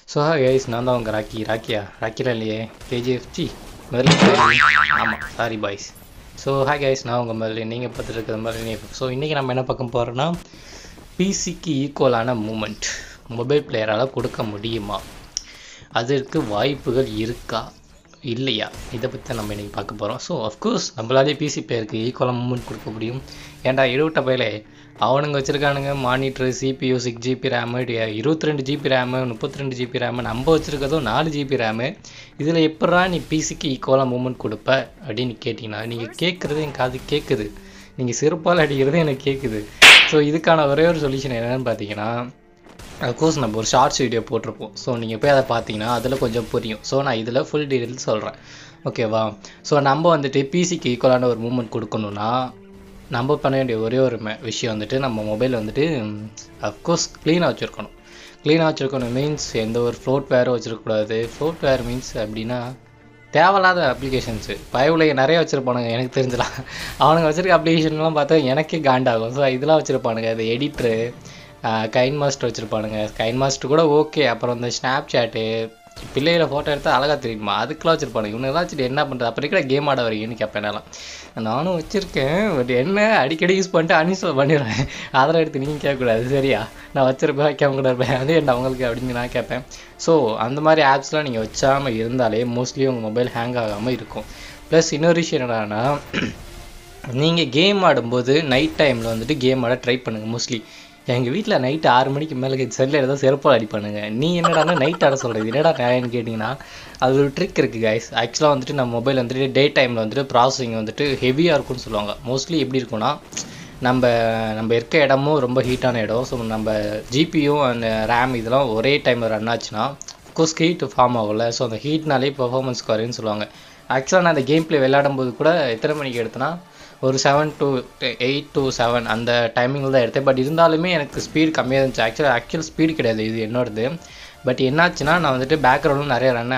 so guys நான் தான் உங்கள் ராக்கி ராக்கியா ராக்கிலாம் இல்லையே கேஜிஎஃப் ஜி முதல்ல ஆமாம் sorry boys so hi guys நான் உங்கள் முதல்ல நீங்கள் பார்த்துட்டு இருக்கிற மாதிரி ஸோ இன்றைக்கி நம்ம என்ன பார்க்க போகிறோன்னா பிசிக்கு ஈக்குவலான மூமெண்ட் மொபைல் பிளேயரால் கொடுக்க முடியுமா அதற்கு வாய்ப்புகள் இருக்கா இல்லையா இதை பற்றி தான் நம்ம இன்றைக்கி பார்க்க போகிறோம் ஸோ அஃப்கோர்ஸ் நம்மளாலே பிசி பிளேயருக்கு ஈக்குவலாக மூமெண்ட் கொடுக்க முடியும் ஏன்டா இருவிட்ட பயிலே அவனுங்க வச்சுருக்கானுங்க monitor CPU six GB RAM இருபத்தி ரெண்டு ஜிபி ரேமு முப்பத்தி ரெண்டு ஜிபி ரேமு நம்ம வச்சுருக்கதும் நாலு ஜிபி ரேமு இதில் எப்படா நீ பிசிக்கு ஈக்குவலாக மூமெண்ட் கொடுப்ப அப்படின்னு கேட்டிங்கன்னா நீங்கள் கேட்குறது என் காது கேட்குது நீங்கள் சிறப்பால் அடிக்கிறது எனக்கு கேட்குது ஸோ இதுக்கான ஒரே ஒரு சொல்யூஷன் என்னென்னு பார்த்தீங்கன்னா அஃப்கோர்ஸ் நம்ம ஒரு ஷார்ட்ஸ் வீடியோ போட்டிருப்போம் ஸோ நீங்கள் போய் அதை பார்த்தீங்கன்னா அதில் கொஞ்சம் புரியும் ஸோ நான் இதில் ஃபுல் டீட்டெயில்ஸ் சொல்கிறேன் ஓகேவா ஸோ நம்ம வந்துட்டு பிசிக்கு ஈக்குவலான ஒரு மூமெண்ட் கொடுக்கணுன்னா நம்ம பண்ண வேண்டிய ஒரே ஒரு மெ- விஷயம் வந்துட்டு நம்ம மொபைல் வந்துட்டு அஃப்கோர்ஸ் க்ளீனாக வச்சுருக்கணும் க்ளீனாக வச்சுருக்கணும் மீன்ஸ் எந்த ஒரு ஃப்ளோட் வேரும் வச்சுருக்கக்கூடாது ஃப்ளோட் வேர் மீன்ஸ் அப்படின்னா தேவையில்லாத அப்ளிகேஷன்ஸு பயவுல நிறைய வச்சுருப்பானுங்க எனக்கு தெரிஞ்சலாம் அவனுங்க வச்சுருக்க அப்ளிகேஷன்லாம் பார்த்தா எனக்கே காண்டாகும் ஸோ இதெல்லாம் வச்சுருப்பானுங்க இந்த எடிட்ரு கைன் மாஸ்டர் வச்சுருப்பானுங்க கைன் மாஸ்டர் கூட ஓகே அப்புறம் இந்த ஸ்னாப் சாட்டு பிள்ளைகளை ஃபோட்டோ எடுத்தால் அழகாக தெரியுமா அதுக்கெல்லாம் வச்சுருப்பானுங்க இவனுங்கெல்லாம் வச்சுட்டு என்ன பண்ணுறது அப்புறம் இருக்கிற கேம் ஆட வரீங்கன்னு கேட்பேன் என்னாலாம் நானும் வச்சுருக்கேன் பட் என்ன அடிக்கடி யூஸ் பண்ணிட்டு அன்இன்ஸ்டால் பண்ணிடுவேன் அதெல்லாம் எடுத்து நீங்கள் கேட்கக்கூடாது சரியா நான் வச்சிருப்பேன் வைக்காம கூட இருப்பேன் அது என்ன அவங்களுக்கு அப்படின்னு நான் கேட்பேன் ஸோ அந்த மாதிரி ஆப்ஸ்லாம் நீங்கள் வச்சாமல் இருந்தாலே மோஸ்ட்லி உங்கள் மொபைல் ஹேங் ஆகாமல் இருக்கும் ப்ளஸ் இன்னொரு விஷயம் என்னடான்னா நீங்கள் கேம் ஆடும்போது நைட் டைமில் வந்துட்டு கேம் ஆட ட்ரை பண்ணுங்கள் மோஸ்ட்லி எங்கள் வீட்டில் நைட்டு ஆறு மணிக்கு மேலே செல்லில் ஏதோ செருப்பால் அடிப்பானுங்க நீ என்னடான்னா நைட் ஆட சொல்கிறது என்னடா நியாயம்னு கேட்டிங்கன்னா அது ஒரு ட்ரிக் இருக்குது கைஸ் ஆக்சுவலாக வந்துட்டு நம்ம மொபைல் வந்துட்டு டே டைமில் வந்துட்டு ப்ராசஸிங் வந்துட்டு ஹெவியாக இருக்கும்னு சொல்லுவாங்க மோஸ்ட்லி எப்படி இருக்கும்னா நம்ம நம்ம இருக்க இடமும் ரொம்ப ஹீட்டான இடம் ஸோ நம்ம ஜிபியும் அந்த ரேம் இதெல்லாம் ஒரே டைமில் ரன் ஆச்சுன்னா கோர்ஸ் ஹீட் ஃபார்ம் ஆகும்ல ஸோ அந்த ஹீட்னாலே பெர்ஃபார்மன்ஸ் குறையுன்னு சொல்லுவாங்க ஆக்சுவலாக நான் அந்த கேம் ப்ளே விளையாடும் போது கூட எத்தனை மணிக்கு எடுத்தேன்னா ஒரு seven to eight to seven அந்த டைமிங்கில் தான் எடுத்தேன் பட் இருந்தாலுமே எனக்கு ஸ்பீடு கம்மியாக இருந்துச்சு ஆக்சுவலாக ஆக்சுவல் ஸ்பீடு கிடையாது இது என்னோடது பட் என்னாச்சுன்னா நான் வந்துட்டு பேக்ரவுண்டில் நிறைய ரன்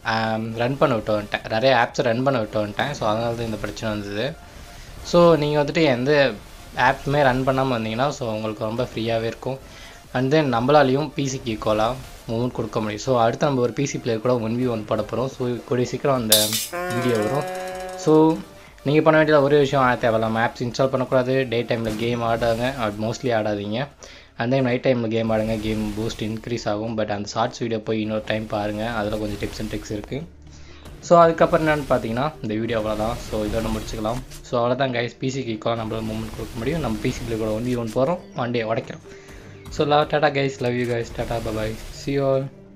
ரன் பண்ண விட்டு வந்துட்டேன் நிறைய ஆப்ஸை ரன் பண்ண விட்டு வந்துட்டேன் ஸோ அதனால தான் இந்த பிரச்சனை வந்தது ஸோ நீங்கள் வந்துட்டு எந்த ஆப்ஸுமே ரன் பண்ணாமல் வந்தீங்கன்னா ஸோ உங்களுக்கு ரொம்ப ஃப்ரீயாகவே இருக்கும் அண்ட் தென் நம்மளாலையும் பிசிக்கு ஈக்குவலாக மூவ்மெண்ட் கொடுக்க முடியும் ஸோ அடுத்து நம்ம ஒரு பிசி பிளேயர் கூட ஒன் வி ஒன் போட போகிறோம் ஸோ கூடிய சீக்கிரம் அந்த வீடியோ வரும் ஸோ நீங்கள் பண்ண வேண்டியது ஒரே விஷயம் ஆ தேவையில்லாம ஆப்ஸ் இன்ஸ்டால் பண்ணக்கூடாது டே டைமில் கேம் ஆடாங்க மோஸ்ட்லி ஆடாதீங்க அந்த டைம் நைட் டைமில் கேம் ஆடுங்க கேம் பூஸ்ட் இன்க்ரீஸ் ஆகும் பட் அந்த ஷார்ட்ஸ் வீடியோ போய் இன்னொரு டைம் பாருங்கள் அதில் கொஞ்சம் டிப்ஸ் அண்ட் ட்ரிக்ஸ் இருக்குது ஸோ அதுக்கப்புறம் என்னென்னு பார்த்தீங்கன்னா இந்த வீடியோ அவ்வளோதான் ஸோ இதோட முடிச்சுக்கலாம் ஸோ அவ்வளோதான் கைஸ் பிசிக்கு ஈக்குவலாக நம்மளால் மூவ்மெண்ட் கொடுக்க முடியும் நம்ம பிசிக்கில் கூட ஒன் வி ஒன் போகிறோம் ஒன் டே உடைக்கிறோம் so love tata guys love you guys tata bye bye see all